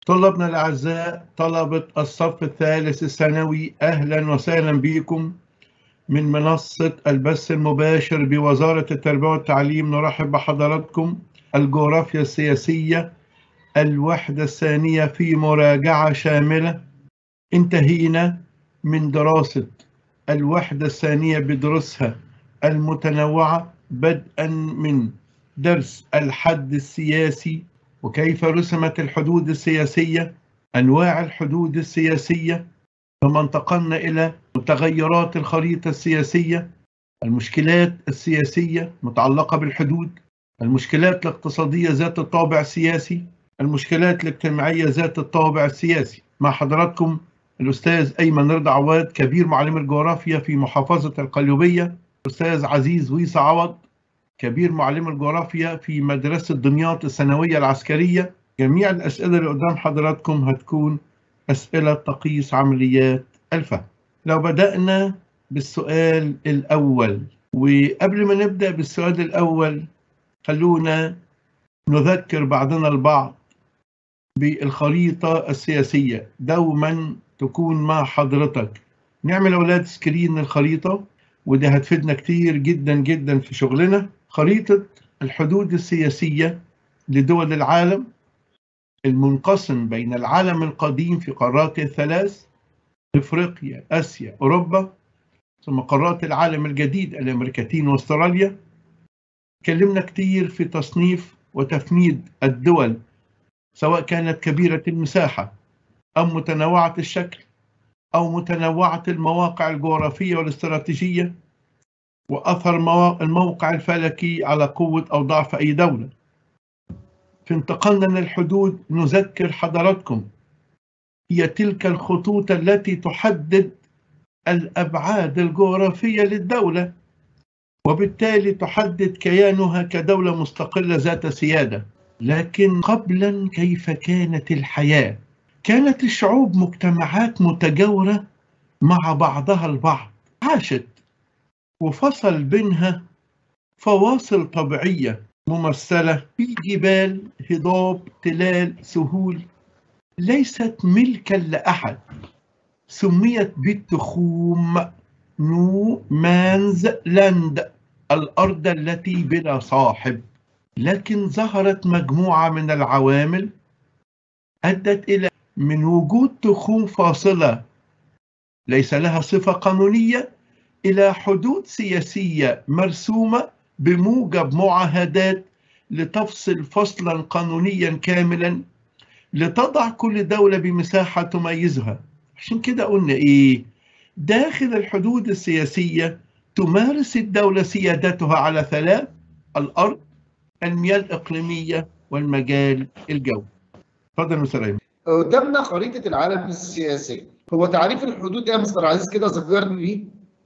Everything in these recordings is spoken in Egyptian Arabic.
طلابنا الأعزاء طلبة الصف الثالث الثانوي أهلا وسهلا بكم من منصة البث المباشر بوزارة التربية والتعليم نرحب بحضراتكم الجغرافيا السياسية الوحدة الثانية في مراجعة شاملة انتهينا من دراسة الوحدة الثانية بدروسها المتنوعة بدءا من درس الحد السياسي وكيف رسمت الحدود السياسية أنواع الحدود السياسية ثم انتقلنا إلى متغيرات الخريطة السياسية المشكلات السياسية متعلقة بالحدود المشكلات الاقتصادية ذات الطابع السياسي المشكلات الاجتماعية ذات الطابع السياسي مع حضراتكم الأستاذ أيمن رضا عواد كبير معلم الجغرافيا في محافظة القليوبية الأستاذ عزيز ويسا عوض كبير معلم الجغرافيا في مدرسة دمياط الثانوية العسكرية جميع الأسئلة اللي قدام حضراتكم هتكون أسئلة تقيس عمليات الفهم لو بدأنا بالسؤال الأول وقبل ما نبدأ بالسؤال الأول خلونا نذكر بعضنا البعض بالخريطة السياسية دوما تكون مع حضرتك نعمل أولاد سكرين الخريطة وده هتفيدنا كتير جدا جدا في شغلنا خريطة الحدود السياسية لدول العالم المنقسم بين العالم القديم في قاراته الثلاث افريقيا اسيا اوروبا ثم قارات العالم الجديد الامريكتين واستراليا تكلمنا كتير في تصنيف وتفنيد الدول سواء كانت كبيرة المساحة أو متنوعة الشكل أو متنوعة المواقع الجغرافية والاستراتيجية وأثر الموقع الفلكي على قوة أو ضعف أي دولة في انتقالنا للحدود نذكر حضراتكم هي تلك الخطوط التي تحدد الأبعاد الجغرافية للدولة وبالتالي تحدد كيانها كدولة مستقلة ذات سيادة لكن قبلا كيف كانت الحياة كانت الشعوب مجتمعات متجاورة مع بعضها البعض عاشت وفصل بينها فواصل طبيعية ممثلة في جبال هضاب تلال سهول ليست ملكا لأحد سميت بالتخوم نو مانز لاند الأرض التي بلا صاحب لكن ظهرت مجموعة من العوامل أدت إلى من وجود تخوم فاصلة ليس لها صفة قانونية إلى حدود سياسية مرسومة بموجب معاهدات لتفصل فصلا قانونيا كاملا لتضع كل دولة بمساحة تميزها عشان كده قلنا إيه داخل الحدود السياسية تمارس الدولة سيادتها على ثلاث الأرض المياه الإقليمية والمجال الجوي تفضل مستر أيمن قدامنا خريطة العالم السياسي هو تعريف الحدود يا مستر عزيز كده ذكرني بيه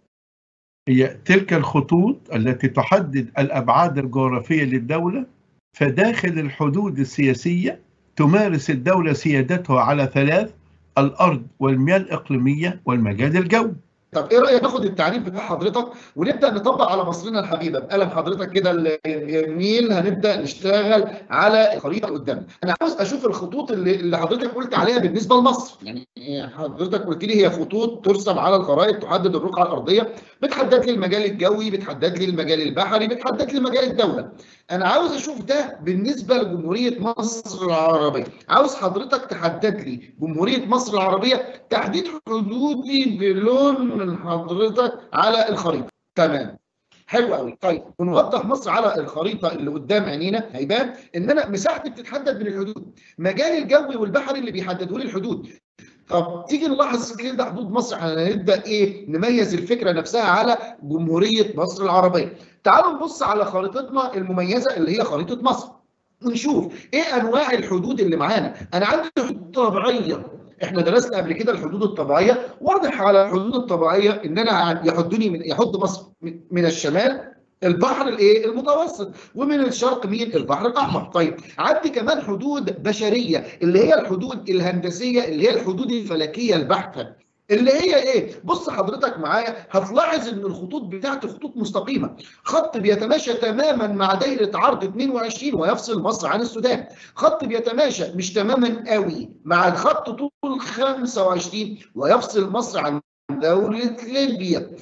هي تلك الخطوط التي تحدد الأبعاد الجغرافية للدولة فداخل الحدود السياسية تمارس الدولة سيادتها على ثلاث الأرض والمياه الإقليمية والمجال الجوي طب ايه رايك ناخد التعريف بتاع حضرتك ونبدا نطبق على مصرنا الحبيبه بقلم حضرتك كده الجميل هنبدا نشتغل على الخريطه قدامنا انا عاوز اشوف الخطوط اللي, اللي حضرتك قلت عليها بالنسبه لمصر يعني حضرتك قلت لي هي خطوط ترسم على الخرائط تحدد الرقعه الارضيه بتحدد لي المجال الجوي بتحدد لي المجال البحري بتحدد لي مجال الدوله انا عاوز اشوف ده بالنسبه لجمهوريه مصر العربيه عاوز حضرتك تحدد لي جمهوريه مصر العربيه تحديد حدودي بلون من حضرتك على الخريطه تمام حلو قوي طيب ونوضح مصر على الخريطه اللي قدام عينينا هيبان ان انا مساحتي بتتحدد من الحدود مجال الجوي والبحري اللي بيحددوا لي الحدود طب تيجي نلاحظ كده حدود مصر هنبدا ايه نميز الفكره نفسها على جمهوريه مصر العربيه تعالوا نبص على خريطتنا المميزه اللي هي خريطه مصر ونشوف ايه انواع الحدود اللي معانا انا عندي حدود طبيعيه احنا درسنا قبل كده الحدود الطبيعيه واضح على الحدود الطبيعيه ان انا يحدني من يحد مصر من الشمال البحر الايه المتوسط ومن الشرق مين البحر الاحمر طيب عندي كمان حدود بشريه اللي هي الحدود الهندسيه اللي هي الحدود الفلكيه البحته اللي هي ايه بص حضرتك معايا هتلاحظ ان الخطوط بتاعتي خطوط مستقيمه خط بيتماشى تماما مع دايره عرض 22 ويفصل مصر عن السودان خط بيتماشى مش تماما قوي مع الخط طول 25 ويفصل مصر عن دوله ليبيا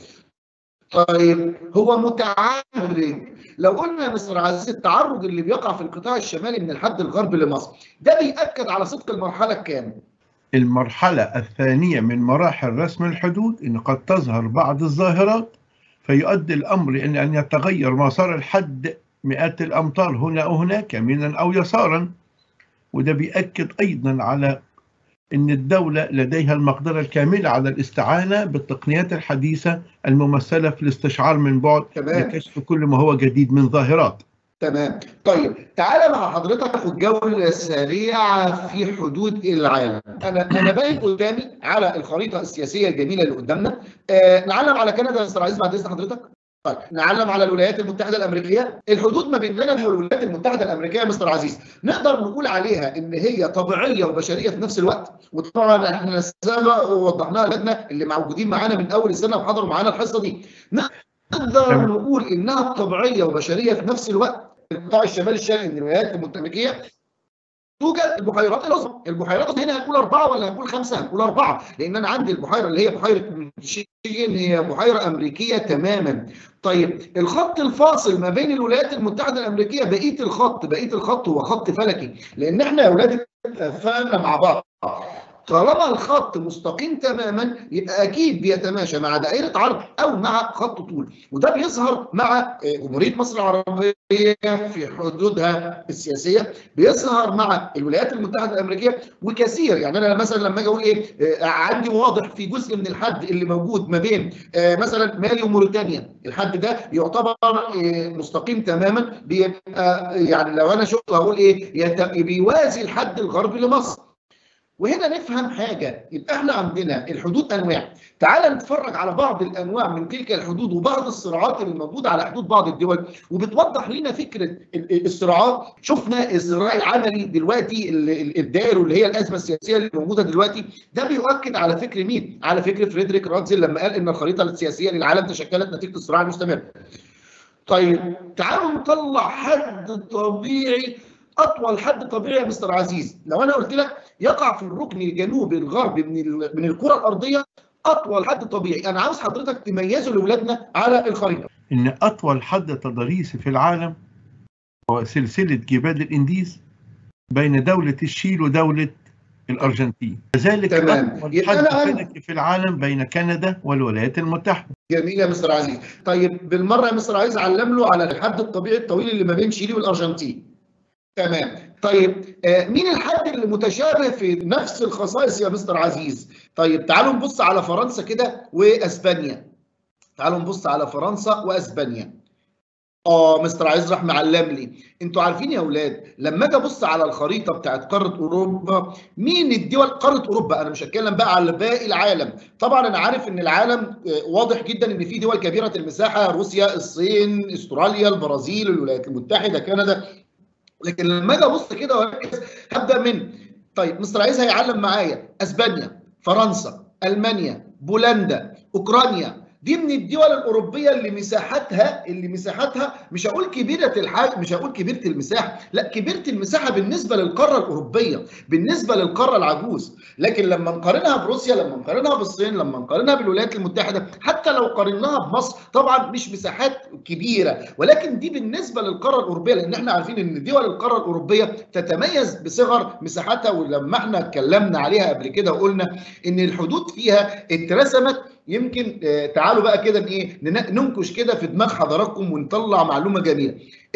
طيب هو متعرج لو قلنا يا مستر عزيز التعرج اللي بيقع في القطاع الشمالي من الحد الغربي لمصر ده بيأكد على صدق المرحله الكام المرحلة الثانية من مراحل رسم الحدود إن قد تظهر بعض الظاهرات فيؤدي الأمر إلى أن يتغير مسار الحد مئات الأمتار هنا أو هناك يمينا أو يسارا وده بيأكد أيضا على أن الدولة لديها المقدرة الكاملة على الاستعانة بالتقنيات الحديثة الممثلة في الاستشعار من بعد تمام. لكشف كل ما هو جديد من ظاهرات تمام طيب تعالى مع حضرتك ناخد جوله سريعه في حدود العالم انا انا باين قدامي على الخريطه السياسيه الجميله اللي قدامنا آه نعلم على كندا يا مستر عزيز بعد اذن حضرتك طيب نعلم على الولايات المتحده الامريكيه الحدود ما بيننا والولايات المتحده الامريكيه يا مستر عزيز نقدر نقول عليها ان هي طبيعيه وبشريه في نفس الوقت وطبعا احنا سبق ووضحناها لجنه اللي موجودين معانا من اول السنه وحضروا معانا الحصه دي نقدر نقول انها طبيعيه وبشريه في نفس الوقت القطاع الشمالي الشرقي من الولايات المتحده الامريكيه توجد البحيرات العظمى، البحيرات هنا هنقول اربعه ولا هنقول خمسه؟ هنقول اربعه، لان انا عندي البحيره اللي هي بحيره ميشيغان هي بحيره امريكيه تماما. طيب الخط الفاصل ما بين الولايات المتحده الامريكيه بقيه الخط، بقيه الخط هو خط فلكي، لان احنا يا اولاد اتفقنا مع بعض طالما الخط مستقيم تماما يبقى اكيد بيتماشى مع دائره عرض او مع خط طول وده بيظهر مع جمهوريه مصر العربيه في حدودها السياسيه بيظهر مع الولايات المتحده الامريكيه وكثير يعني انا مثلا لما اجي اقول ايه عندي واضح في جزء من الحد اللي موجود ما بين مثلا مالي وموريتانيا الحد ده يعتبر مستقيم تماما بيبقى يعني لو انا شفته هقول ايه بيوازي الحد الغربي لمصر وهنا نفهم حاجة يبقى احنا عندنا الحدود أنواع تعال نتفرج على بعض الأنواع من تلك الحدود وبعض الصراعات اللي موجودة على حدود بعض الدول وبتوضح لنا فكرة الصراعات شفنا الصراع العملي دلوقتي الدائر واللي هي الأزمة السياسية اللي موجودة دلوقتي ده بيؤكد على فكر مين؟ على فكر فريدريك راتزل لما قال إن الخريطة السياسية للعالم تشكلت نتيجة الصراع المستمر طيب تعالوا نطلع حد طبيعي اطول حد طبيعي يا مستر عزيز لو انا قلت لك يقع في الركن الجنوبي الغربي من من الكره الارضيه اطول حد طبيعي انا عاوز حضرتك تميزه لاولادنا على الخريطه ان اطول حد تضاريسي في العالم هو سلسله جبال الانديز بين دوله الشيل ودوله الارجنتين كذلك تمام. اطول حد فلكي في العالم بين كندا والولايات المتحده جميل يا مستر عزيز طيب بالمره يا مستر عزيز علم له على الحد الطبيعي الطويل اللي ما بين شيلي والارجنتين تمام طيب آه مين الحد اللي متشابه في نفس الخصائص يا مستر عزيز طيب تعالوا نبص على فرنسا كده واسبانيا تعالوا نبص على فرنسا واسبانيا اه مستر عزيز راح معلم لي انتوا عارفين يا اولاد لما اجي ابص على الخريطه بتاعت قاره اوروبا مين الدول قاره اوروبا انا مش هتكلم بقى على باقي العالم طبعا انا عارف ان العالم واضح جدا ان في دول كبيره المساحه روسيا الصين استراليا البرازيل الولايات المتحده كندا لكن لما اجي ابص كده واركز هبدا من طيب مستر عايز هيعلم معايا اسبانيا فرنسا المانيا بولندا اوكرانيا دي من الدول الاوروبيه اللي مساحتها اللي مساحتها مش هقول كبيره الحجم مش هقول كبيره المساحه لا كبيره المساحه بالنسبه للقاره الاوروبيه بالنسبه للقاره العجوز لكن لما نقارنها بروسيا لما نقارنها بالصين لما نقارنها بالولايات المتحده حتى لو قارناها بمصر طبعا مش مساحات كبيره ولكن دي بالنسبه للقاره الاوروبيه لان احنا عارفين ان دول القاره الاوروبيه تتميز بصغر مساحتها ولما احنا اتكلمنا عليها قبل كده وقلنا ان الحدود فيها اترسمت يمكن تعالوا بقى كده ايه ننكش كده في دماغ حضراتكم ونطلع معلومه جميله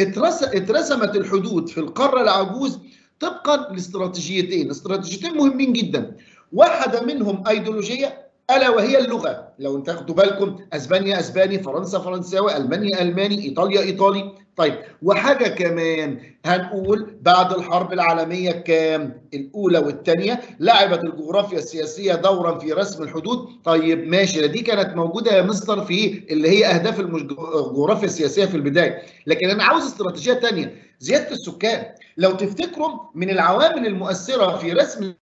اترسمت الحدود في القاره العجوز طبقا لاستراتيجيتين استراتيجيتين مهمين جدا واحده منهم ايديولوجيه الا وهي اللغه لو انت تاخدوا بالكم اسبانيا اسباني فرنسا فرنساوي المانيا الماني ايطاليا ايطالي طيب وحاجه كمان هنقول بعد الحرب العالميه كام الاولى والثانيه لعبت الجغرافيا السياسيه دورا في رسم الحدود طيب ماشي دي كانت موجوده يا مستر في اللي هي اهداف الجغرافيا السياسيه في البدايه لكن انا عاوز استراتيجيه ثانيه زياده السكان لو تفتكروا من العوامل المؤثره في رسم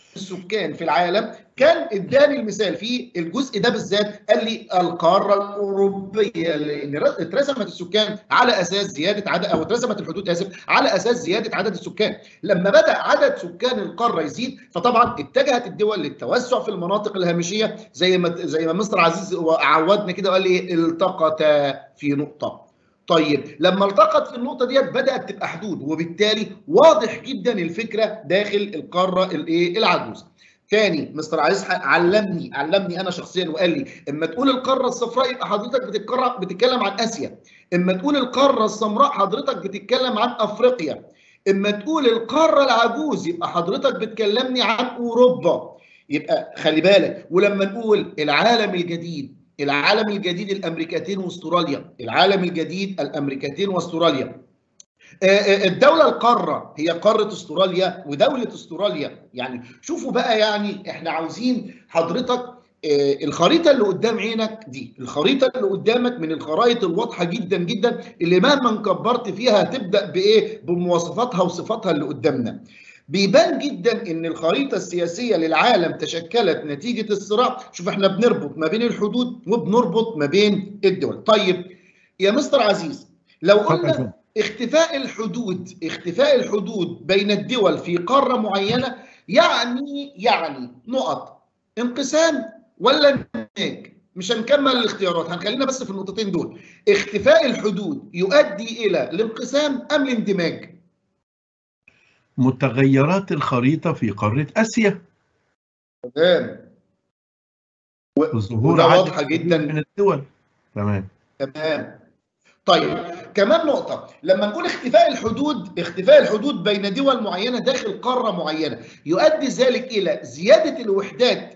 السكان في العالم كان اداني المثال في الجزء ده بالذات قال لي القاره الاوروبيه لان اترسمت السكان على اساس زياده عدد او اترسمت الحدود اسف على اساس زياده عدد السكان لما بدا عدد سكان القاره يزيد فطبعا اتجهت الدول للتوسع في المناطق الهامشيه زي ما زي ما مستر عزيز عودنا كده وقال لي التقطا في نقطه طيب لما التقط في النقطه ديت بدات تبقى حدود وبالتالي واضح جدا الفكره داخل القاره الايه العجوزه تاني مستر عزيز علمني علمني انا شخصيا وقال لي اما تقول القاره الصفراء يبقى حضرتك بتتكلم عن اسيا اما تقول القاره السمراء حضرتك بتتكلم عن افريقيا اما تقول القاره العجوز يبقى حضرتك بتكلمني عن اوروبا يبقى خلي بالك ولما نقول العالم الجديد العالم الجديد الامريكتين واستراليا العالم الجديد الامريكتين واستراليا الدوله القاره هي قاره استراليا ودوله استراليا يعني شوفوا بقى يعني احنا عاوزين حضرتك الخريطه اللي قدام عينك دي الخريطه اللي قدامك من الخرائط الواضحه جدا جدا اللي مهما كبرت فيها هتبدا بايه بمواصفاتها وصفاتها اللي قدامنا بيبان جدا ان الخريطه السياسيه للعالم تشكلت نتيجه الصراع شوف احنا بنربط ما بين الحدود وبنربط ما بين الدول طيب يا مستر عزيز لو قلنا اختفاء الحدود اختفاء الحدود بين الدول في قاره معينه يعني يعني نقط انقسام ولا اندماج مش هنكمل الاختيارات هنخلينا بس في النقطتين دول اختفاء الحدود يؤدي الى الانقسام ام الاندماج متغيرات الخريطة في قارة آسيا تمام ظهور واضحة جدا من الدول تمام تمام طيب كمان نقطة لما نقول اختفاء الحدود اختفاء الحدود بين دول معينة داخل قارة معينة يؤدي ذلك إلى زيادة الوحدات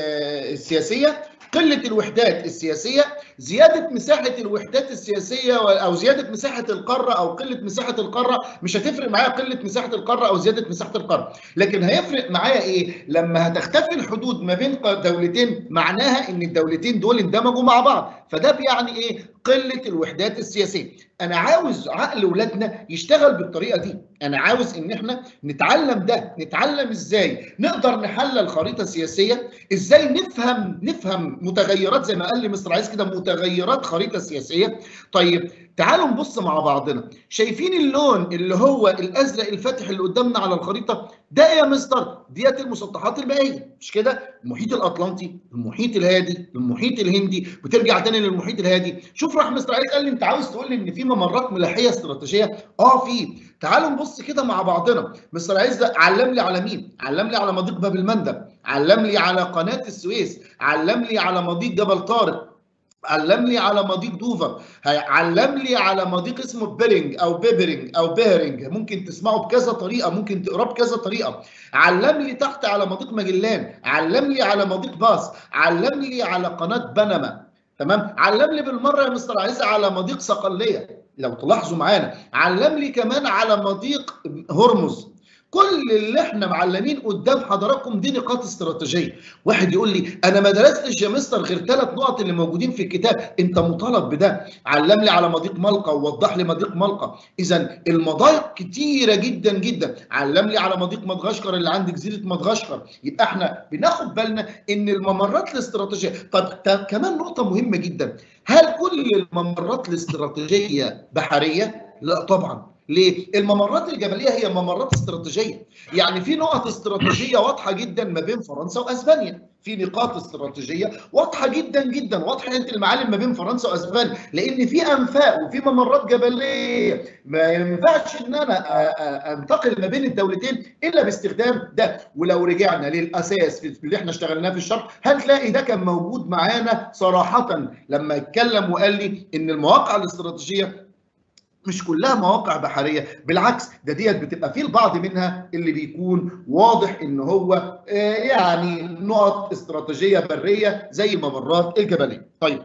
السياسية قلة الوحدات السياسية زيادة مساحة الوحدات السياسية أو زيادة مساحة القارة أو قلة مساحة القارة مش هتفرق معايا قلة مساحة القارة أو زيادة مساحة القارة لكن هيفرق معايا إيه لما هتختفي الحدود ما بين دولتين معناها إن الدولتين دول اندمجوا مع بعض فده بيعني إيه قلة الوحدات السياسية انا عاوز عقل ولادنا يشتغل بالطريقه دي انا عاوز ان احنا نتعلم ده نتعلم ازاي نقدر نحلل خريطه سياسيه ازاي نفهم نفهم متغيرات زي ما قال لي مستر عايز كده متغيرات خريطه سياسيه طيب تعالوا نبص مع بعضنا شايفين اللون اللي هو الازرق الفاتح اللي قدامنا على الخريطه ده يا مستر ديت المسطحات المائيه مش كده المحيط الاطلنطي المحيط الهادي المحيط الهندي بترجع تاني للمحيط الهادي شوف راح مستر عايز قال لي انت عاوز تقول لي ان في ممرات ملاحيه استراتيجيه اه في تعالوا نبص كده مع بعضنا مستر عايز علم لي على مين علم لي على مضيق باب المندب علم لي على قناه السويس علم لي على مضيق جبل طارق علم لي على مضيق دوفر علم لي على مضيق اسمه بيرنج او بيبرنج او بيرنج ممكن تسمعه بكذا طريقه ممكن تقراه بكذا طريقه علم لي تحت على مضيق ماجلان علم لي على مضيق باص علم لي على قناه بنما تمام علم لي بالمره يا مستر عايز على مضيق صقليه لو تلاحظوا معانا علم لي كمان على مضيق هرمز كل اللي احنا معلمين قدام حضراتكم دي نقاط استراتيجيه واحد يقول لي انا ما درستش يا مستر غير ثلاث نقط اللي موجودين في الكتاب انت مطالب بده علم لي على مضيق ملقا ووضح لي مضيق ملقا اذا المضايق كتيره جدا جدا علم لي على مضيق مدغشقر اللي عند جزيره مدغشقر يبقى احنا بناخد بالنا ان الممرات الاستراتيجيه طب كمان نقطه مهمه جدا هل كل الممرات الاستراتيجيه بحريه لا طبعا ليه؟ الممرات الجبليه هي ممرات استراتيجيه، يعني في نقط استراتيجيه واضحه جدا ما بين فرنسا واسبانيا، في نقاط استراتيجيه واضحه جدا جدا، واضحه انت المعالم ما بين فرنسا واسبانيا، لان في انفاق وفي ممرات جبليه، ما ينفعش ان انا انتقل ما بين الدولتين الا باستخدام ده، ولو رجعنا للاساس في اللي احنا اشتغلناه في الشرق هنلاقي ده كان موجود معانا صراحه لما اتكلم وقال لي ان المواقع الاستراتيجيه مش كلها مواقع بحريه بالعكس ده ديت بتبقى في البعض منها اللي بيكون واضح ان هو يعني نقط استراتيجيه بريه زي الممرات الجبليه طيب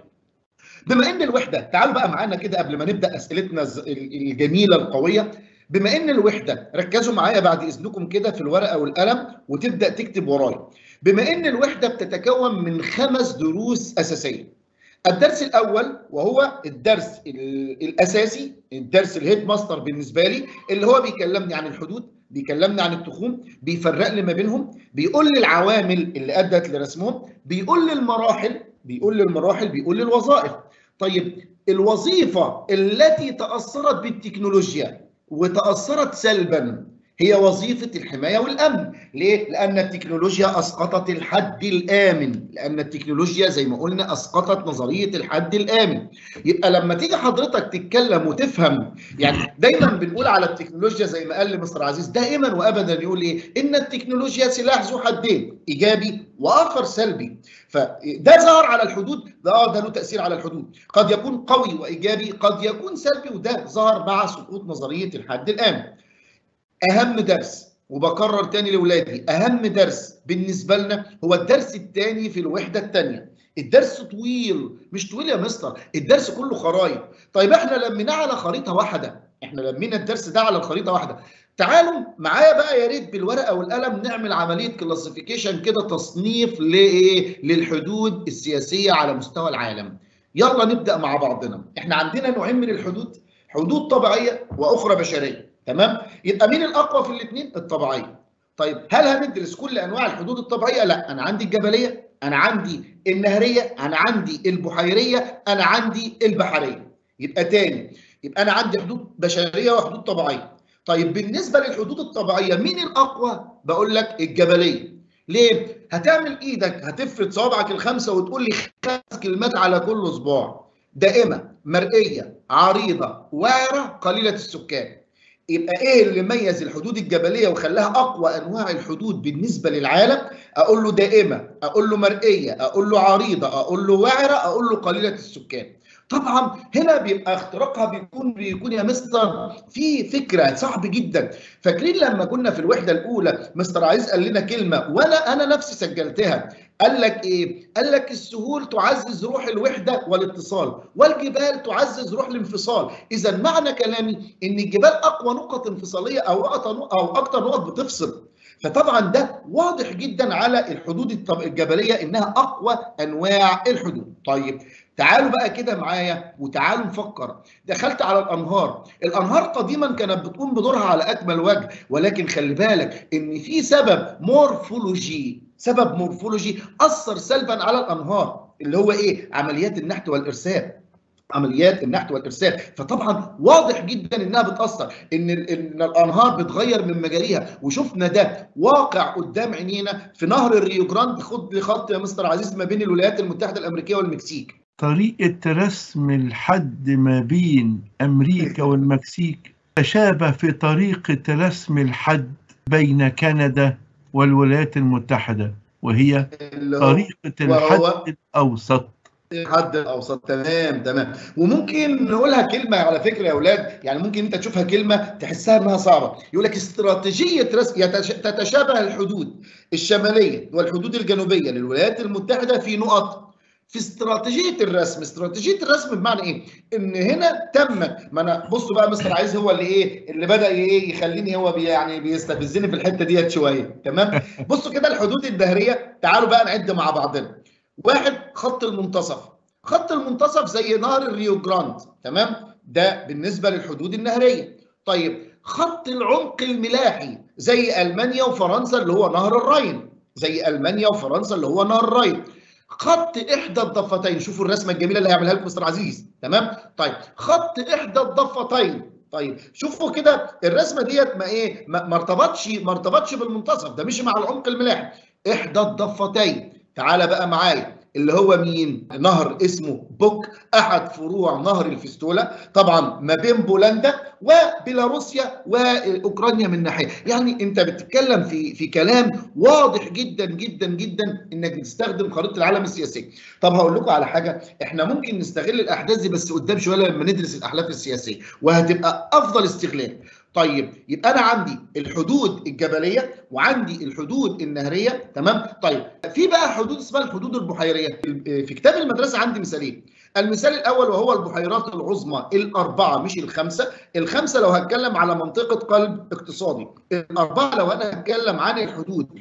بما ان الوحده تعالوا بقى معانا كده قبل ما نبدا اسئلتنا الجميله القويه بما ان الوحده ركزوا معايا بعد اذنكم كده في الورقه والقلم وتبدا تكتب ورايا بما ان الوحده بتتكون من خمس دروس اساسيه الدرس الاول وهو الدرس الاساسي الدرس الهيد ماستر بالنسبه لي اللي هو بيكلمني عن الحدود بيكلمنا عن التخوم بيفرق لي ما بينهم بيقول لي العوامل اللي ادت لرسمهم بيقول لي المراحل بيقول لي المراحل بيقول لي الوظائف طيب الوظيفه التي تاثرت بالتكنولوجيا وتاثرت سلبا هي وظيفة الحماية والأمن ليه؟ لأن التكنولوجيا أسقطت الحد الآمن لأن التكنولوجيا زي ما قلنا أسقطت نظرية الحد الآمن يبقى لما تيجي حضرتك تتكلم وتفهم يعني دايما بنقول على التكنولوجيا زي ما قال لي مستر عزيز دائما وأبدا يقول إيه؟ إن التكنولوجيا سلاح ذو حدين إيجابي وآخر سلبي فده ظهر على الحدود ده اه ده له تأثير على الحدود قد يكون قوي وإيجابي قد يكون سلبي وده ظهر مع سقوط نظرية الحد الآمن اهم درس وبكرر تاني لاولادي اهم درس بالنسبه لنا هو الدرس الثاني في الوحده الثانيه الدرس طويل مش طويل يا مستر الدرس كله خرايط طيب احنا لميناه على خريطه واحده احنا لمينا الدرس ده على الخريطه واحده تعالوا معايا بقى يا ريت بالورقه والقلم نعمل عمليه كلاسيفيكيشن كده تصنيف لايه للحدود السياسيه على مستوى العالم يلا نبدا مع بعضنا احنا عندنا نوعين من الحدود حدود طبيعيه واخرى بشريه تمام يبقى مين الاقوى في الاثنين الطبيعيه طيب هل هندرس كل انواع الحدود الطبيعيه لا انا عندي الجبليه انا عندي النهريه انا عندي البحيريه انا عندي البحريه يبقى تاني يبقى انا عندي حدود بشريه وحدود طبيعيه طيب بالنسبه للحدود الطبيعيه مين الاقوى بقول لك الجبليه ليه هتعمل ايدك هتفرد صوابعك الخمسه وتقول لي خمس كلمات على كل صباع دائمه مرئيه عريضه وعره قليله السكان يبقى ايه اللي ميز الحدود الجبليه وخلاها اقوى انواع الحدود بالنسبه للعالم اقول له دائمه اقول له مرئيه اقول له عريضه اقول له وعره اقول له قليله السكان طبعا هنا بيبقى اختراقها بيكون بيكون يا مستر في فكره صعب جدا فاكرين لما كنا في الوحده الاولى مستر عايز قال لنا كلمه وانا انا نفسي سجلتها قال لك ايه قال لك السهول تعزز روح الوحده والاتصال والجبال تعزز روح الانفصال اذا معنى كلامي ان الجبال اقوى نقط انفصاليه او او اكتر نقط بتفصل فطبعا ده واضح جدا على الحدود الجبليه انها اقوى انواع الحدود طيب تعالوا بقى كده معايا وتعالوا نفكر دخلت على الانهار الانهار قديما كانت بتقوم بدورها على اكمل وجه ولكن خلي بالك ان في سبب مورفولوجي سبب مورفولوجي اثر سلبا على الانهار اللي هو ايه عمليات النحت والارسال عمليات النحت والارسال فطبعا واضح جدا انها بتاثر ان ان الانهار بتغير من مجاريها وشفنا ده واقع قدام عينينا في نهر الريو جراند خد لي خط يا مستر عزيز ما بين الولايات المتحده الامريكيه والمكسيك طريقة رسم الحد ما بين أمريكا والمكسيك تشابه في طريقة رسم الحد بين كندا والولايات المتحدة وهي طريقة الحد الأوسط الحد الاوسط تمام تمام وممكن نقولها كلمه على فكره يا اولاد يعني ممكن انت تشوفها كلمه تحسها انها صعبه يقول لك استراتيجيه رسم تتشابه الحدود الشماليه والحدود الجنوبيه للولايات المتحده في نقط في استراتيجيه الرسم استراتيجيه الرسم بمعنى ايه ان هنا تم ما انا بصوا بقى مستر عايز هو اللي ايه اللي بدا ايه يخليني هو بي يعني بيستفزني في الحته ديت شويه تمام بصوا كده الحدود الدهريه تعالوا بقى نعد مع بعضنا واحد خط المنتصف خط المنتصف زي نهر الريو جراند تمام ده بالنسبه للحدود النهريه طيب خط العمق الملاحي زي المانيا وفرنسا اللي هو نهر الراين زي المانيا وفرنسا اللي هو نهر الراين خط احدى الضفتين شوفوا الرسمه الجميله اللي هيعملها لكم مستر عزيز تمام طيب خط احدى الضفتين طيب شوفوا كده الرسمه ديت ما ايه ما ارتبطش ما ارتبطش بالمنتصف ده مشي مع العمق الملاحي احدى الضفتين تعالى بقى معايا اللي هو مين؟ نهر اسمه بوك احد فروع نهر الفستولا طبعا ما بين بولندا وبيلاروسيا واوكرانيا من ناحيه، يعني انت بتتكلم في في كلام واضح جدا جدا جدا انك بتستخدم خريطه العالم السياسيه. طب هقول لكم على حاجه احنا ممكن نستغل الاحداث دي بس قدام شويه لما ندرس الاحلاف السياسيه وهتبقى افضل استغلال. طيب يبقى انا عندي الحدود الجبليه وعندي الحدود النهريه تمام طيب في بقى حدود اسمها الحدود البحيريه في كتاب المدرسه عندي مثالين المثال الاول وهو البحيرات العظمى الاربعه مش الخمسه الخمسه لو هتكلم على منطقه قلب اقتصادي الاربعه لو انا هتكلم عن الحدود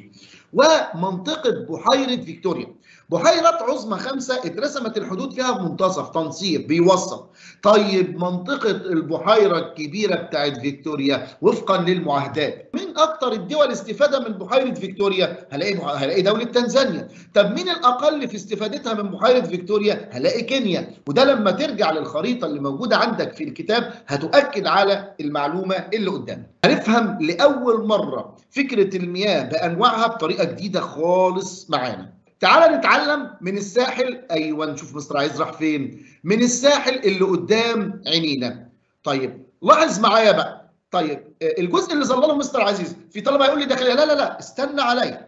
ومنطقه بحيره فيكتوريا بحيرات عظمى خمسة اترسمت الحدود فيها بمنتصف تنصيب بيوصل طيب منطقة البحيرة الكبيرة بتاعت فيكتوريا وفقا للمعاهدات مين أكتر الدول استفادة من بحيرة فيكتوريا هلاقي هلاقي دولة تنزانيا طب مين الأقل في استفادتها من بحيرة فيكتوريا هلاقي كينيا وده لما ترجع للخريطة اللي موجودة عندك في الكتاب هتؤكد على المعلومة اللي قدامك هنفهم لأول مرة فكرة المياه بأنواعها بطريقة جديدة خالص معانا تعال نتعلم من الساحل ايوه نشوف مصر عايز راح فين من الساحل اللي قدام عينينا طيب لاحظ معايا بقى طيب الجزء اللي ظلله مستر عزيز في طلبه يقول لي داخليه لا لا لا استنى عليا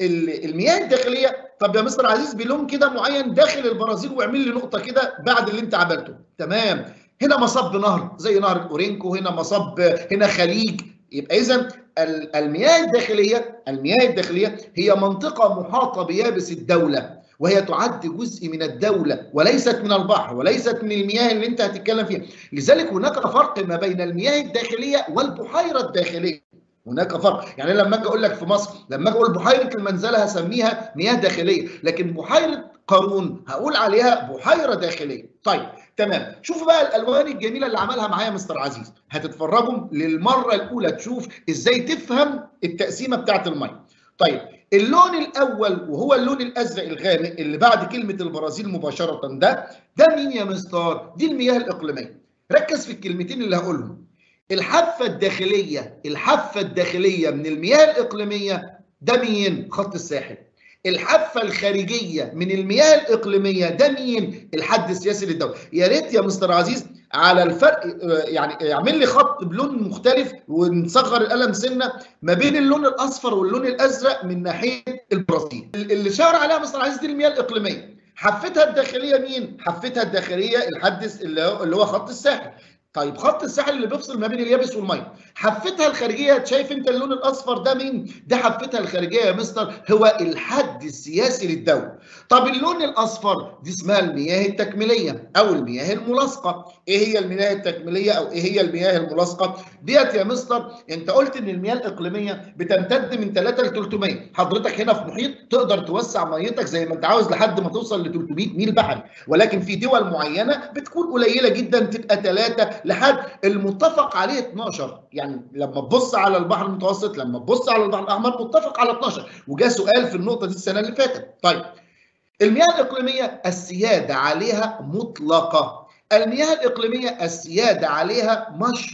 المياه الداخليه طب يا مستر عزيز بلون كده معين داخل البرازيل واعمل لي نقطه كده بعد اللي انت عملته تمام هنا مصب نهر زي نهر الاورينكو هنا مصب هنا خليج يبقى اذا المياه الداخليه المياه الداخليه هي منطقه محاطه بيابس الدوله وهي تعد جزء من الدوله وليست من البحر وليست من المياه اللي انت هتتكلم فيها لذلك هناك فرق ما بين المياه الداخليه والبحيره الداخليه هناك فرق يعني لما اجي اقول لك في مصر لما اجي اقول بحيره المنزله هسميها مياه داخليه لكن بحيره قارون هقول عليها بحيره داخليه طيب تمام شوفوا بقى الالوان الجميله اللي عملها معايا مستر عزيز هتتفرجوا للمره الاولى تشوف ازاي تفهم التقسيمه بتاعه الميه طيب اللون الاول وهو اللون الازرق الغامق اللي بعد كلمه البرازيل مباشره ده ده مين يا مستر دي المياه الاقليميه ركز في الكلمتين اللي هقولهم الحافه الداخليه الحافه الداخليه من المياه الاقليميه ده مين خط الساحل الحافه الخارجيه من المياه الاقليميه ده مين الحد السياسي للدوله يا ريت يا مستر عزيز على الفرق يعني اعمل لي خط بلون مختلف ونصغر القلم سنه ما بين اللون الاصفر واللون الازرق من ناحيه البرازيل اللي شاور عليها مستر عزيز دي المياه الاقليميه حفتها الداخليه مين حفتها الداخليه الحد اللي هو خط الساحل طيب خط الساحل اللي بيفصل ما بين اليابس والميه حفتها الخارجيه شايف انت اللون الاصفر ده مين ده حفتها الخارجيه يا مستر هو الحد السياسي للدوله طب اللون الاصفر دي اسمها المياه التكميليه او المياه الملاصقه ايه هي المياه التكميليه او ايه هي المياه الملاصقه ديت يا مستر انت قلت ان المياه الاقليميه بتمتد من 3 ل 300 حضرتك هنا في محيط تقدر توسع ميتك زي ما انت عاوز لحد ما توصل ل 300 ميل بحري ولكن في دول معينه بتكون قليله جدا تبقى 3 لحد المتفق عليه 12 يعني لما تبص على البحر المتوسط لما تبص على البحر الاحمر متفق على 12 وجاء سؤال في النقطه دي السنه اللي فاتت طيب المياه الاقليميه السياده عليها مطلقه المياه الإقليمية السيادة عليها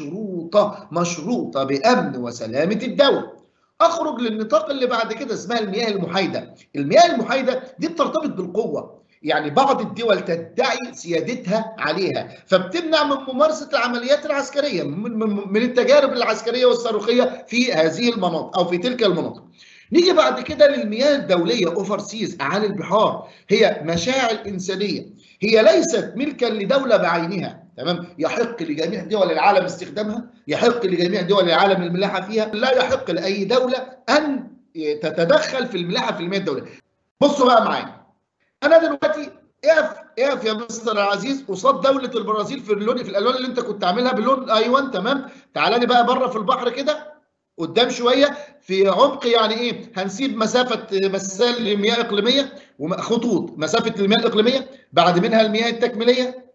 مشروطة مشروطة بأمن وسلامة الدولة أخرج للنطاق اللي بعد كده اسمها المياه المحايدة المياه المحايدة دي بترتبط بالقوة يعني بعض الدول تدعي سيادتها عليها فبتمنع من ممارسة العمليات العسكرية من, من التجارب العسكرية والصاروخية في هذه المناطق أو في تلك المناطق نيجي بعد كده للمياه الدولية أوفرسيز أعالي البحار هي مشاعر إنسانية هي ليست ملكا لدولة بعينها تمام يحق لجميع دول العالم استخدامها يحق لجميع دول العالم الملاحة فيها لا يحق لأي دولة أن تتدخل في الملاحة في المياه الدولية بصوا بقى معايا أنا دلوقتي اقف اقف يا مستر عزيز قصاد دولة البرازيل في اللون في الألوان اللي أنت كنت عاملها باللون أيوه تمام تعالى لي بقى بره في البحر كده قدام شويه في عمق يعني ايه هنسيب مسافه مسال لمياه اقليميه وخطوط مسافه المياه الاقليميه بعد منها المياه التكميليه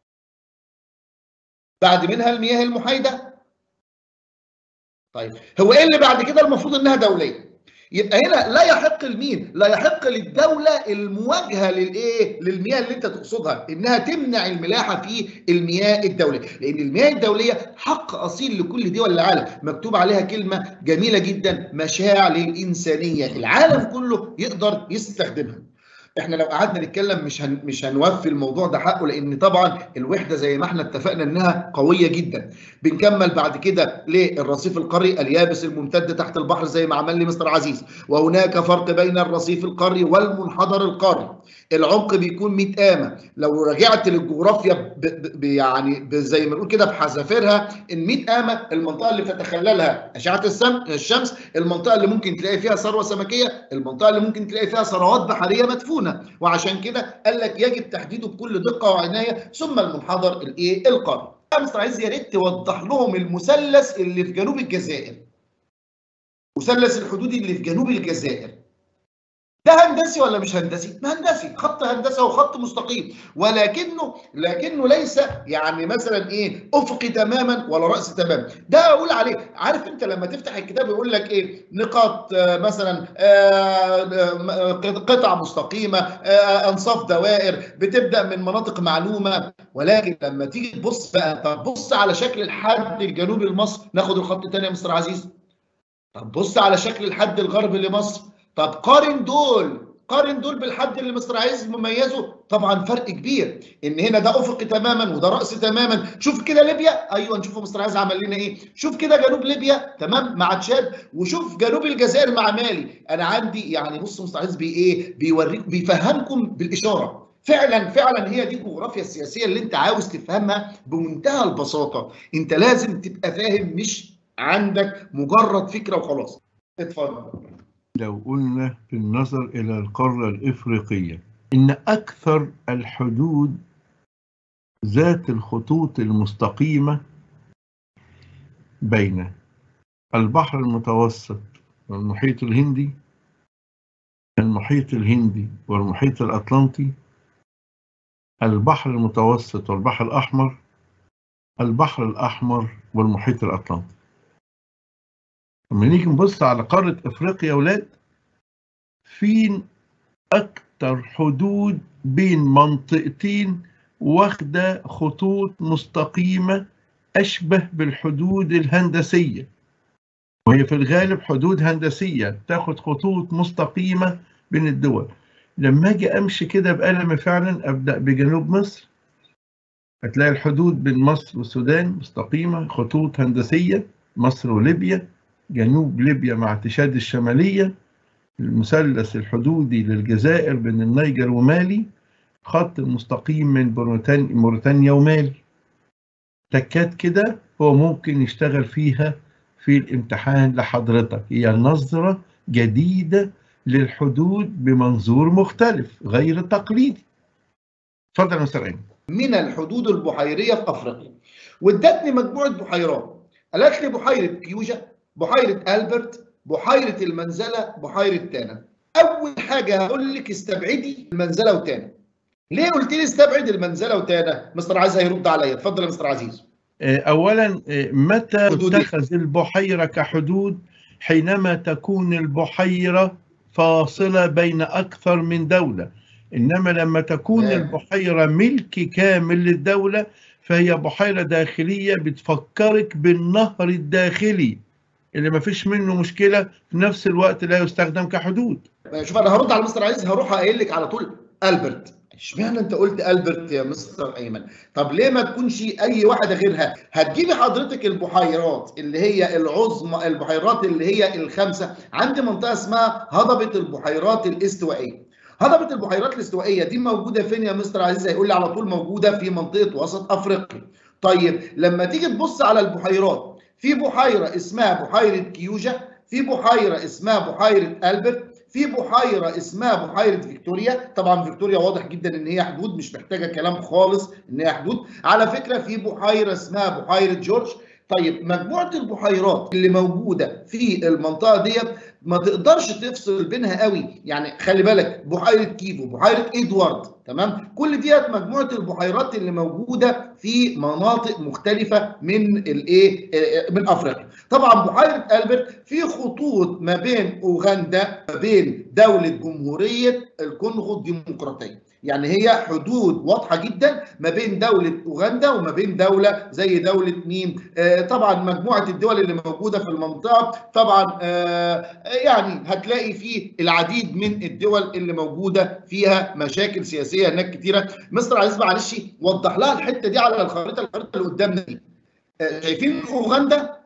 بعد منها المياه المحايده طيب هو ايه اللي بعد كده المفروض انها دوليه يبقى هنا لا يحق لمين لا يحق للدوله المواجهه للايه للمياه اللي انت تقصدها انها تمنع الملاحه في المياه الدوليه لان المياه الدوليه حق اصيل لكل دول العالم مكتوب عليها كلمه جميله جدا مشاعر للانسانيه العالم كله يقدر يستخدمها احنا لو قعدنا نتكلم مش هن مش هنوفي الموضوع ده حقه لان طبعا الوحده زي ما احنا اتفقنا انها قويه جدا بنكمل بعد كده للرصيف القاري اليابس الممتد تحت البحر زي ما عمل لي مستر عزيز وهناك فرق بين الرصيف القاري والمنحدر القاري العمق بيكون 100 قامه لو رجعت للجغرافيا ب ب يعني زي ما نقول كده بحذافيرها ال 100 قامه المنطقه اللي بتتخللها اشعه الشمس المنطقه اللي ممكن تلاقي فيها ثروه سمكيه المنطقه اللي ممكن تلاقي فيها ثروات بحريه مدفونه وعشان كده قال لك يجب تحديده بكل دقه وعنايه ثم المنحدر الايه القاري مستر عايز يا ريت توضح لهم المثلث اللي في جنوب الجزائر مثلث الحدود اللي في جنوب الجزائر ده هندسي ولا مش هندسي؟ ما هندسي خط هندسه وخط مستقيم ولكنه لكنه ليس يعني مثلا ايه افقي تماما ولا راس تماما ده اقول عليه عارف انت لما تفتح الكتاب يقول لك ايه نقاط آه مثلا آه قطع مستقيمه آه انصاف دوائر بتبدا من مناطق معلومه ولكن لما تيجي تبص بقى طب بص على شكل الحد الجنوبي لمصر ناخد الخط الثاني يا مستر عزيز طب بص على شكل الحد الغربي لمصر طب قارن دول قارن دول بالحد اللي مصر عايز مميزه طبعا فرق كبير ان هنا ده افقي تماما وده راس تماما شوف كده ليبيا ايوه نشوف مصر عايز عمل لنا ايه شوف كده جنوب ليبيا تمام مع تشاد وشوف جنوب الجزائر مع مالي انا عندي يعني بص مصر عايز بي ايه بيوريك بيفهمكم بالاشاره فعلا فعلا هي دي الجغرافيا السياسيه اللي انت عاوز تفهمها بمنتهى البساطه انت لازم تبقى فاهم مش عندك مجرد فكره وخلاص اتفضل لو قلنا بالنظر إلى القارة الإفريقية إن أكثر الحدود ذات الخطوط المستقيمة بين البحر المتوسط والمحيط الهندي المحيط الهندي والمحيط الأطلنطي البحر المتوسط والبحر الأحمر البحر الأحمر والمحيط الأطلنطي لما نيجي نبص على قارة أفريقيا يا ولاد فين أكتر حدود بين منطقتين واخدة خطوط مستقيمة أشبه بالحدود الهندسية وهي في الغالب حدود هندسية تاخد خطوط مستقيمة بين الدول لما أجي أمشي كده بقلم فعلا أبدأ بجنوب مصر هتلاقي الحدود بين مصر والسودان مستقيمة خطوط هندسية مصر وليبيا جنوب ليبيا مع تشاد الشمالية المثلث الحدودي للجزائر بين النيجر ومالي خط مستقيم من موريتانيا ومالي تكات كده هو ممكن يشتغل فيها في الامتحان لحضرتك هي نظرة جديدة للحدود بمنظور مختلف غير تقليدي اتفضل يا مستر من الحدود البحيرية في أفريقيا وادتني مجموعة بحيرات قالت لي بحيرة كيوجا بحيرة ألبرت بحيرة المنزلة بحيرة تانا أول حاجة هقول لك استبعدي المنزلة وتانا ليه قلت لي استبعد المنزلة وتانا مستر عايز هيرد عليا اتفضل يا مستر عزيز أولا متى تتخذ البحيرة كحدود حينما تكون البحيرة فاصلة بين أكثر من دولة إنما لما تكون آه. البحيرة ملك كامل للدولة فهي بحيرة داخلية بتفكرك بالنهر الداخلي اللي ما فيش منه مشكلة في نفس الوقت لا يستخدم كحدود شوف انا هرد على مستر عايز هروح قايل لك على طول البرت اشمعنى انت قلت البرت يا مستر ايمن طب ليه ما تكونش اي واحده غيرها هتجيبي حضرتك البحيرات اللي هي العظمى البحيرات اللي هي الخمسه عندي منطقه اسمها هضبه البحيرات الاستوائيه هضبه البحيرات الاستوائيه دي موجوده فين يا مستر عزيز هيقول لي على طول موجوده في منطقه وسط افريقيا طيب لما تيجي تبص على البحيرات في بحيره اسمها بحيره كيوجا في بحيره اسمها بحيره البرت في بحيره اسمها بحيره فيكتوريا طبعا فيكتوريا واضح جدا ان هي حدود مش محتاجه كلام خالص ان هي حدود على فكره في بحيره اسمها بحيره جورج طيب مجموعه البحيرات اللي موجوده في المنطقه ديت ما تقدرش تفصل بينها قوي يعني خلي بالك بحيره كيفو بحيره ادوارد تمام كل ديت مجموعه البحيرات اللي موجوده في مناطق مختلفه من الايه من افريقيا طبعا بحيره البرت في خطوط ما بين اوغندا ما بين دوله جمهوريه الكونغو الديمقراطيه يعني هي حدود واضحه جدا ما بين دوله اوغندا وما بين دوله زي دوله مين آه طبعا مجموعه الدول اللي موجوده في المنطقه طبعا آه يعني هتلاقي في العديد من الدول اللي موجوده فيها مشاكل سياسيه هناك كتيره مستر عزيز معلش وضح لها الحته دي على الخريطه الخريطه اللي قدامنا دي آه شايفين اوغندا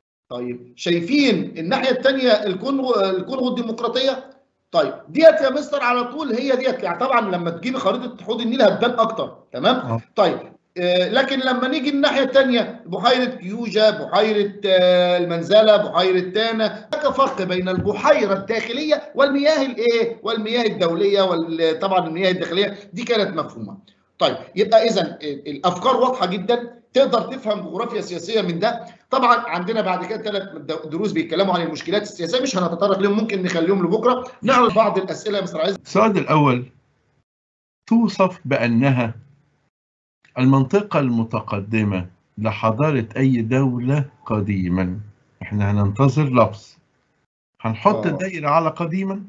طيب شايفين الناحيه الثانيه الكونغو الكونغو الديمقراطيه طيب ديت يا مستر على طول هي ديت يعني طبعا لما تجيبي خريطه حوض النيل هتبان اكتر تمام آه. طيب آه لكن لما نيجي الناحيه الثانيه بحيره كيوجا بحيره آه المنزله بحيره تانا هناك فرق بين البحيره الداخليه والمياه الايه والمياه الدوليه وطبعا المياه الداخليه دي كانت مفهومه طيب يبقى اذا الافكار واضحه جدا تقدر تفهم جغرافيا سياسيه من ده طبعا عندنا بعد كده ثلاث دروس بيتكلموا عن المشكلات السياسيه مش هنتطرق لهم ممكن نخليهم لبكره نعرض بعض الاسئله يا مستر عايز السؤال الأول توصف بأنها المنطقة المتقدمة لحضارة أي دولة قديما احنا هننتظر لفظ هنحط آه. دايرة على قديما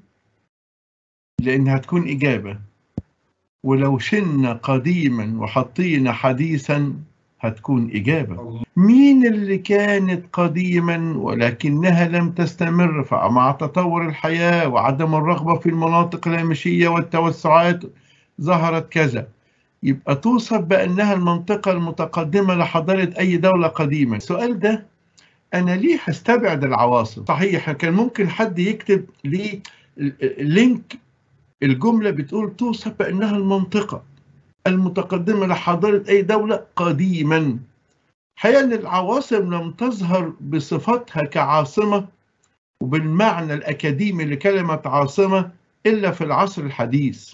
لأن هتكون إجابة ولو شلنا قديما وحطينا حديثا هتكون إجابة مين اللي كانت قديما ولكنها لم تستمر فمع تطور الحياة وعدم الرغبة في المناطق الهامشية والتوسعات ظهرت كذا يبقى توصف بأنها المنطقة المتقدمة لحضارة أي دولة قديمة السؤال ده أنا ليه هستبعد العواصم صحيح كان ممكن حد يكتب لي لينك الجملة بتقول توصف بأنها المنطقة المتقدمة لحضارة أي دولة قديما حقيقة أن العواصم لم تظهر بصفتها كعاصمة وبالمعنى الأكاديمي لكلمة عاصمة إلا في العصر الحديث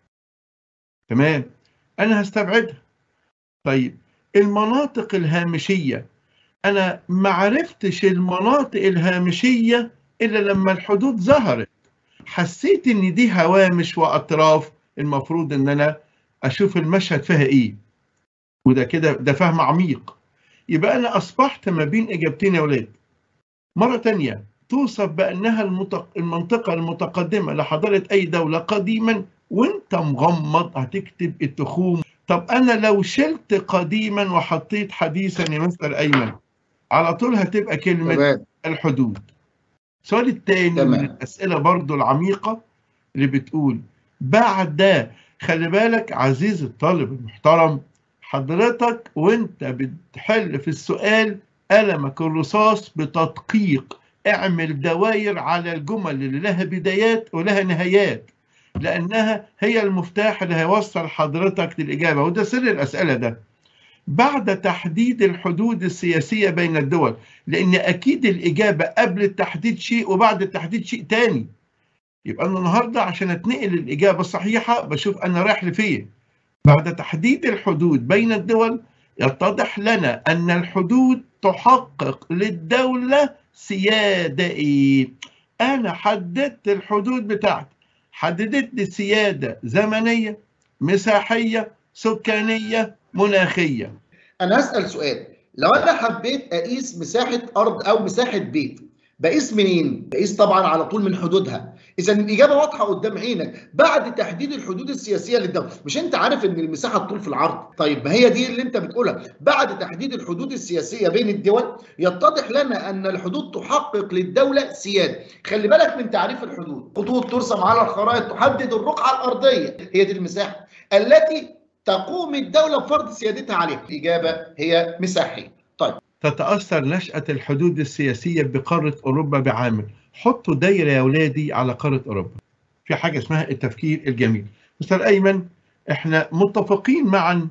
تمام أنا هستبعدها طيب المناطق الهامشية أنا ما عرفتش المناطق الهامشية إلا لما الحدود ظهرت حسيت إن دي هوامش وأطراف المفروض إن أنا أشوف المشهد فيها إيه وده كده ده فهم عميق يبقى أنا أصبحت ما بين إجابتين يا ولاد مرة تانية توصف بأنها المتق... المنطقة المتقدمة لحضارة أي دولة قديما وانت مغمض هتكتب التخوم طب انا لو شلت قديما وحطيت حديثا يا مستر ايمن على طول هتبقى كلمة تمام الحدود السؤال الثاني من تمام. الأسئلة برضو العميقة اللي بتقول بعد خلي بالك عزيزي الطالب المحترم حضرتك وانت بتحل في السؤال قلمك الرصاص بتدقيق اعمل دواير على الجمل اللي لها بدايات ولها نهايات لأنها هي المفتاح اللي هيوصل حضرتك للإجابة وده سر الأسئلة ده بعد تحديد الحدود السياسية بين الدول لأن أكيد الإجابة قبل التحديد شيء وبعد التحديد شيء تاني يبقى أنا النهاردة عشان أتنقل الإجابة الصحيحة بشوف أنا رايح لفين بعد تحديد الحدود بين الدول يتضح لنا أن الحدود تحقق للدولة سيادة إيه؟ أنا حددت الحدود بتاعتي حددت لي سيادة زمنية مساحية سكانية مناخية انا هسال سؤال لو انا حبيت اقيس مساحه ارض او مساحه بيت بقيس منين بقيس طبعا على طول من حدودها اذا الاجابه واضحه قدام عينك بعد تحديد الحدود السياسيه للدوله مش انت عارف ان المساحه الطول في العرض طيب ما هي دي اللي انت بتقولها بعد تحديد الحدود السياسيه بين الدول يتضح لنا ان الحدود تحقق للدوله سياده خلي بالك من تعريف الحدود خطوط ترسم على الخرائط تحدد الرقعه الارضيه هي دي المساحه التي تقوم الدوله بفرض سيادتها عليها الاجابه هي مساحيه طيب تتأثر نشأة الحدود السياسية بقارة أوروبا بعامل حطوا دايرة يا أولادي على قارة أوروبا في حاجة اسمها التفكير الجميل مستر أيمن احنا متفقين معا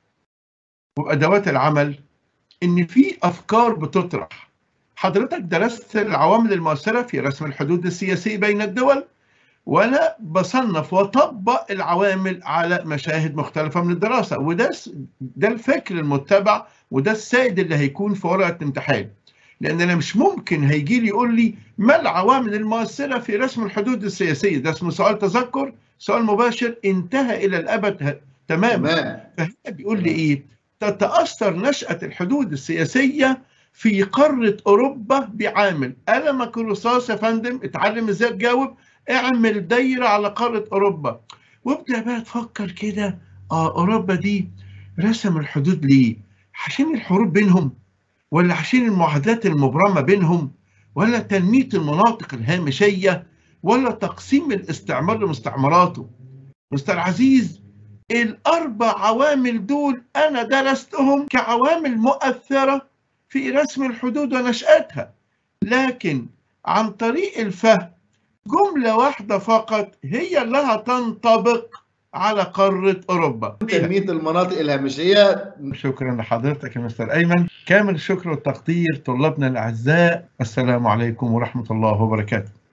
وبأدوات العمل إن في أفكار بتطرح حضرتك درست العوامل المؤثرة في رسم الحدود السياسية بين الدول وأنا بصنف وطبق العوامل على مشاهد مختلفة من الدراسة وده ده الفكر المتبع وده السائد اللي هيكون في ورقة الامتحان لأن أنا مش ممكن هيجي لي يقول لي ما العوامل المؤثرة في رسم الحدود السياسية ده اسمه سؤال تذكر سؤال مباشر انتهى إلى الأبد تماما تمام فهنا بيقول لي إيه تتأثر نشأة الحدود السياسية في قارة أوروبا بعامل قلمك الرصاص يا فندم اتعلم ازاي تجاوب اعمل دايرة على قارة أوروبا وابدأ بقى تفكر كده اه أوروبا دي رسم الحدود ليه؟ عشان الحروب بينهم ولا عشان المعاهدات المبرمة بينهم ولا تنمية المناطق الهامشية ولا تقسيم الاستعمار لمستعمراته مستر عزيز الأربع عوامل دول أنا درستهم كعوامل مؤثرة في رسم الحدود ونشأتها لكن عن طريق الفهم جملة واحدة فقط هي اللي هتنطبق على قارة أوروبا تنميه المناطق الهامشيه شكرا لحضرتك يا مستر أيمن كامل الشكر والتقدير طلابنا الأعزاء السلام عليكم ورحمة الله وبركاته